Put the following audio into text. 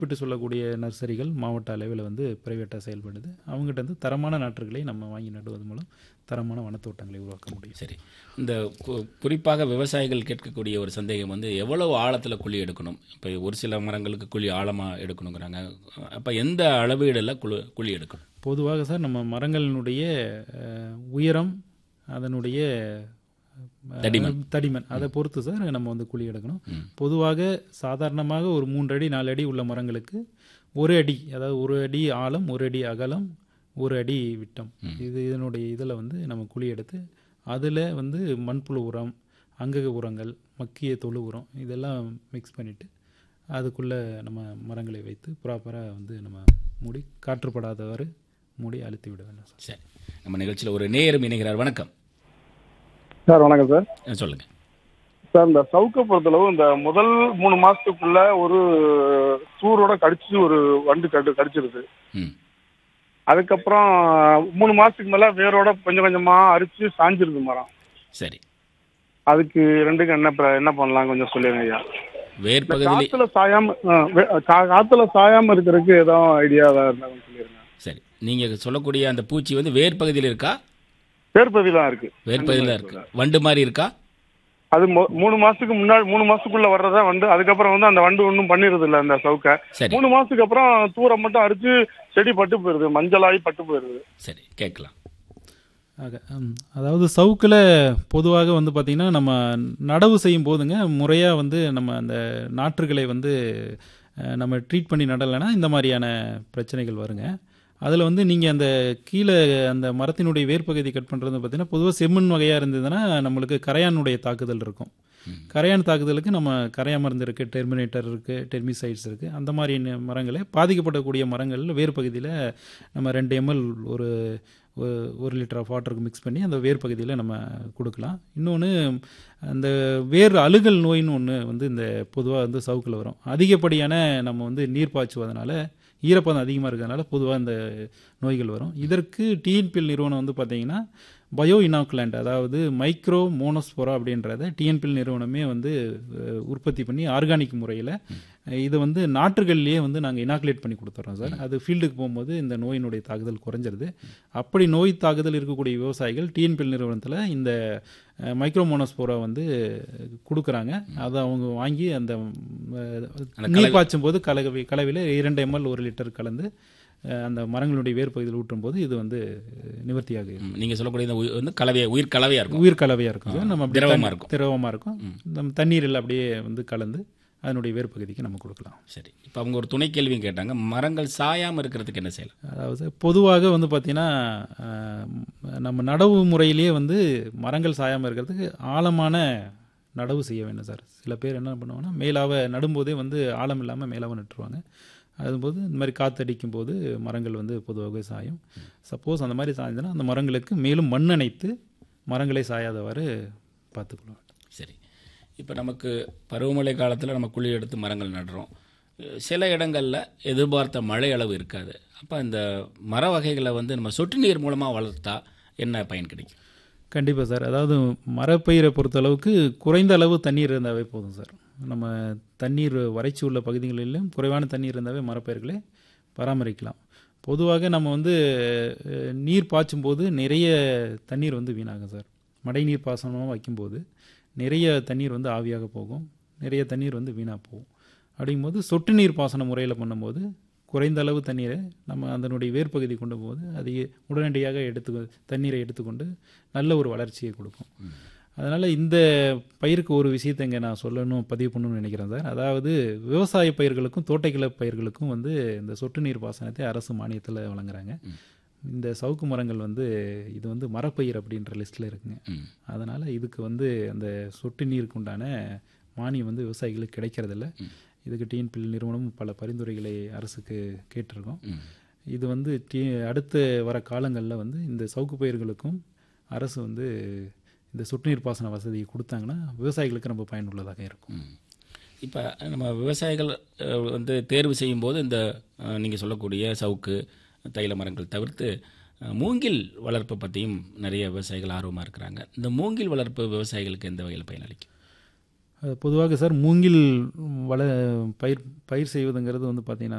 குறிப்பிட்டு சொல்லக்கூடிய நர்சரிகள் மாவட்ட அளவில் வந்து பிரைவேட்டாக செயல்படுது அவங்ககிட்ட வந்து தரமான நாற்றுகளை நம்ம வாங்கி நடுவது மூலம் தரமான வனத்தோட்டங்களை உருவாக்க முடியும் சரி இந்த கு- குறிப்பாக விவசாயிகள் கேட்கக்கூடிய ஒரு சந்தேகம் வந்து எவ்வளவு ஆழத்தில் குழி எடுக்கணும் இப்போ ஒரு சில மரங்களுக்கு குழி ஆழமாக எடுக்கணுங்கிறாங்க அப்போ எந்த அளவீடில் குழு குழி எடுக்கணும் பொதுவாக சார் நம்ம மரங்களினுடைய அஹ், உயரம் அதனுடைய அஹ், தடிமன். தடிமன் அதை பொறுத்து சார் நம்ம வந்து குழி எடுக்கணும் பொதுவாக சாதாரணமாக ஒரு மூன்று அடி நாலு அடி உள்ள மரங்களுக்கு ஒரு அடி அதாவது ஒரு அடி ஆழம் ஒரு அடி அகலம் ஒரு அடி விட்டம் இது இதனுடைய இதில் வந்து நம்ம குழி எடுத்து அதில் வந்து மண்புழு உரம் அங்கக உரங்கள் மக்கிய தொழு உரம் இதெல்லாம் மிக்ஸ் பண்ணிவிட்டு அதுக்குள்ளே நம்ம மரங்களை வைத்து ப்ராப்பராக வந்து நம்ம மூடி காற்றுப்படாதவாறு மூடி அழுத்தி விட வேண்டும் சார் சரி நம்ம நிகழ்ச்சியில் ஒரு நேயரும் இணைகிறார் வணக்கம் சார் வணக்கம் சார் அஹ் சொல்லுங்க சார் இந்த சவுக்க பொறுத்தளவு இந்த முதல் மூணு மாசத்துக்குள்ள ஒரு சூரோட கடிச்சு ஒரு வண்டு கடு கடிச்சிருது ம் அதுக்கப்புறம் மூணு மாசத்துக்கு மேல வேரோட கொஞ்சம் கொஞ்சமா அரிச்சு சாஞ்சிருது மரம் சரி அதுக்கு ரெண்டுக்கும் என்ன ப- என்ன பண்ணலாம் கொஞ்சம் சொல்லுங்க ஐயா வேர் இந்த பகுதியில் காத்துல சாயாம ஆ, வே- கா- காத்துல சாயாம இருக்கிறதுக்கு ஏதோ ஐடியா ஏதாவது இருந்தா கொஞ்சம் சொல்லிருங்க சரி நீங்கள் சொல்லக்கூடிய அந்த பூச்சி வந்து வேர் பகுதியில் இருக்கா பேர்பதிலாம் இருக்கு வேர் பகுதியில் இருக்கு வண்டு மாதிரி இருக்கா அது மொ- மூணு மாசத்துக்கு முன்னாடி மூணு மாசத்துக்குள்ள வர்றதா வந்து அதுக்கப்புறம் வந்து அந்த வண்டு ஒன்றும் பண்ணிடுது இல்ல அந்த சவுக்க சரி மூணு மாசத்துக்கு அப்புறம் தூரம் மட்டும் அரிச்சு செடி பட்டு போயிருது மஞ்சளாகி பட்டு போயிருது சரி கேட்கலாம் ஆக ம், அதாவது சவுக்கில் பொதுவாக வந்து பார்த்திங்கன்னா நம்ம நடவு செய்யும் போதுங்க முறையாக வந்து நம்ம அந்த நாற்றுகளை வந்து அஹ், நம்ம ட்ரீட் பண்ணி நடலைன்னா இந்த மாதிரியான பிரச்சனைகள் வருங்க அதில் வந்து நீங்கள் அந்த கீழே அந்த மரத்தினுடைய வேர்ப்பகுதி கட் பண்ணுறது பார்த்தீங்கன்னா பொதுவாக செம்மண் வகையாக இருந்ததுன்னா நம்மளுக்கு கரையானுடைய தாக்குதல் இருக்கும் கரையான் தாக்குதலுக்கு நம்ம கரையா மருந்து இருக்குது டெர்மினேட்டர் இருக்குது டெர்மிசைட்ஸ் இருக்குது அந்த மாதிரி ந- மரங்களை பாதிக்கப்படக்கூடிய மரங்கள் வேர் பகுதியில் நம்ம ரெண்டு எம்எல் ஒரு ஒ- ஒரு லிட்டர் ஆஃப் வாட்டருக்கு மிக்ஸ் பண்ணி அந்த வேர் பகுதியில் நம்ம கொடுக்கலாம் இன்னொன்று அந்த வேர் அழுகல் நோயின்னு ஒன்று வந்து இந்த பொதுவாக வந்து சவுக்கில் வரும் அதிகப்படியான நம்ம வந்து நீர் பாய்ச்சுவதனால ஈரப்பதம் அதிகமாக இருக்கிறதுனால பொதுவாக இந்த நோய்கள் வரும் இதற்கு டிஎன்பிஎல் நிறுவனம் வந்து பார்த்தீங்கன்னா பயோ இனாக்குலண்ட் அதாவது மைக்ரோ மோனோஸ்போரா அப்படின்றத டிஎன்பிஎல் நிறுவனமே வந்து அஹ், உற்பத்தி பண்ணி ஆர்கானிக் முறையில் இது வந்து நாற்றுகள்லேயே வந்து நாங்கள் இனாக்குலேட் பண்ணி கொடுத்துட்றோம் சார் அது ஃபீல்டுக்கு போகும்போது இந்த நோயினுடைய தாக்குதல் குறைஞ்சிருது அப்படி நோய் தாக்குதல் இருக்கக்கூடிய விவசாயிகள் டிஎன்பிஎல் நிறுவனத்தில் இந்த அஹ், மைக்ரோ மோனோஸ்போரா வந்து கொடுக்குறாங்க அதை அவங்க வாங்கி அந்த அஹ், நீர் பாய்ச்சும் போது கலவை கலவையில் இரண்டு எம்எல் ஒரு லிட்டர் கலந்து அஹ், அந்த மரங்களுடைய வேர் பகுதியில் ஊற்றும் போது இது வந்து நிவர்த்தியாக ம், நீங்க சொல்லக்கூடிய இந்த உயிர் வந்து கலவையா உயிர் கலவையா இருக்கும் உயிர் கலவையாக இருக்கும் சார் நம்ம அப்படி திரவமா தண்ணி- இருக்கும். திரவமா இருக்கும் நம்ம தண்ணீரில் அப்படியே வந்து கலந்து அதனுடைய வேர் பகுதிக்கு நம்ம கொடுக்கலாம் சரி இப்போ அவங்க ஒரு துணை கேள்வியும் கேட்டாங்க மரங்கள் சாயாம இருக்கிறதுக்கு என்ன செய்யலாம் அதாவது பொதுவாக வந்து பார்த்திங்கன்னா அஹ், நம்ம நடவு முறையிலேயே வந்து மரங்கள் சாயாமல் இருக்கிறதுக்கு ஆழமான நடவு செய்ய வேண்டும் சார் சில பேர் என்ன பண்ணுவாங்கன்னா மேலாவை நடும்போதே வந்து ஆழம் இல்லாமல் மேலாவை நட்டுருவாங்க அதுபோது இந்த மாதிரி காத்தடிக்கும் போது மரங்கள் வந்து பொதுவாகவே சாயும் சப்போஸ் அந்த மாதிரி சாய்ந்ததுன்னா அந்த மரங்களுக்கு மேலும் மண் அணைத்து மரங்களை சாயாதவாறு பார்த்துக்கொள்ள வேண்டும் சரி இப்போ நமக்கு பருவமழை காலத்தில் நம்ம குழி எடுத்து மரங்கள் நடுறோம் சில இடங்களில் எதிர்பார்த்த மழை அளவு இருக்காது அப்போ இந்த மர வகைகளை வந்து நம்ம சொட்டு நீர் மூலமாக வளர்த்தா என்ன பயன் கிடைக்கும் கண்டிப்பாக சார் அதாவது மரப்பயிரை பொறுத்தளவுக்கு குறைந்த அளவு தண்ணீர் இருந்தாவே போதும் சார் நம்ம தண்ணீர் வறட்சி உள்ள பகுதிகளிலும் குறைவான தண்ணீர் இருந்தாவே மரப்பயிர்களை பராமரிக்கலாம் பொதுவாக நம்ம வந்து அஹ், நீர் பாய்ச்சும் போது நிறைய தண்ணீர் வந்து வீணாகும் சார் மழைநீர் பாசனமாக வைக்கும்போது நிறைய தண்ணீர் வந்து ஆவியாக போகும் நிறைய தண்ணீர் வந்து வீணாக போகும் அப்படிங்கும்போது சொட்டு நீர் பாசன முறையில் பண்ணும்போது குறைந்த அளவு தண்ணீரை நம்ம அதனுடைய வேர்ப்பகுதி கொண்டு போது அது உடனடியாக எடுத்து தண்ணீரை எடுத்துக்கொண்டு நல்ல ஒரு வளர்ச்சியை கொடுக்கும் அதனால் இந்த பயிருக்கு ஒரு விஷயத்தை இங்கே நான் சொல்லணும் பதிவு பண்ணணும்னு நினைக்கிறேன் சார் அதாவது விவசாய பயிர்களுக்கும் தோட்டக்கலை பயிர்களுக்கும் வந்து இந்த சொட்டு நீர் பாசனத்தை அரசு மானியத்தில் வழங்குறாங்க இந்த சவுக்கு மரங்கள் வந்து இது வந்து மரப்பயிர் அப்படின்ற லிஸ்ட்டில் இருக்குங்க ம். அதனால் இதுக்கு வந்து அந்த சொட்டு நீருக்கு உண்டான மானியம் வந்து விவசாயிகளுக்கு கிடைக்கிறதில்ல இதுக்கு டிஎன்பிஎல் நிறுவனம் பல பரிந்துரைகளை அரசுக்கு கேட்டிருக்கோம் ம். இது வந்து டி அடுத்த வர காலங்களில் வந்து இந்த சவுக்கு பயிர்களுக்கும் அரசு வந்து இந்த சொட்டு நீர் பாசன வசதியை கொடுத்தாங்கன்னா விவசாயிகளுக்கு ரொம்ப பயனுள்ளதாக இருக்கும் இப்போ நம்ம விவசாயிகள் அஹ், வந்து தேர்வு செய்யும்போது இந்த நீங்கள் சொல்லக்கூடிய சவுக்கு தைல மரங்கள் தவிர்த்து அஹ், மூங்கில் வளர்ப்பு பற்றியும் நிறைய விவசாயிகள் ஆர்வமாக இருக்கிறாங்க இந்த மூங்கில் வளர்ப்பு விவசாயிகளுக்கு எந்த வகையில் பயனளிக்கும் அஹ் பொதுவாக சார் மூங்கில் வள பயிர் பயிர் செய்வதுங்கிறது வந்து பார்த்தீங்கன்னா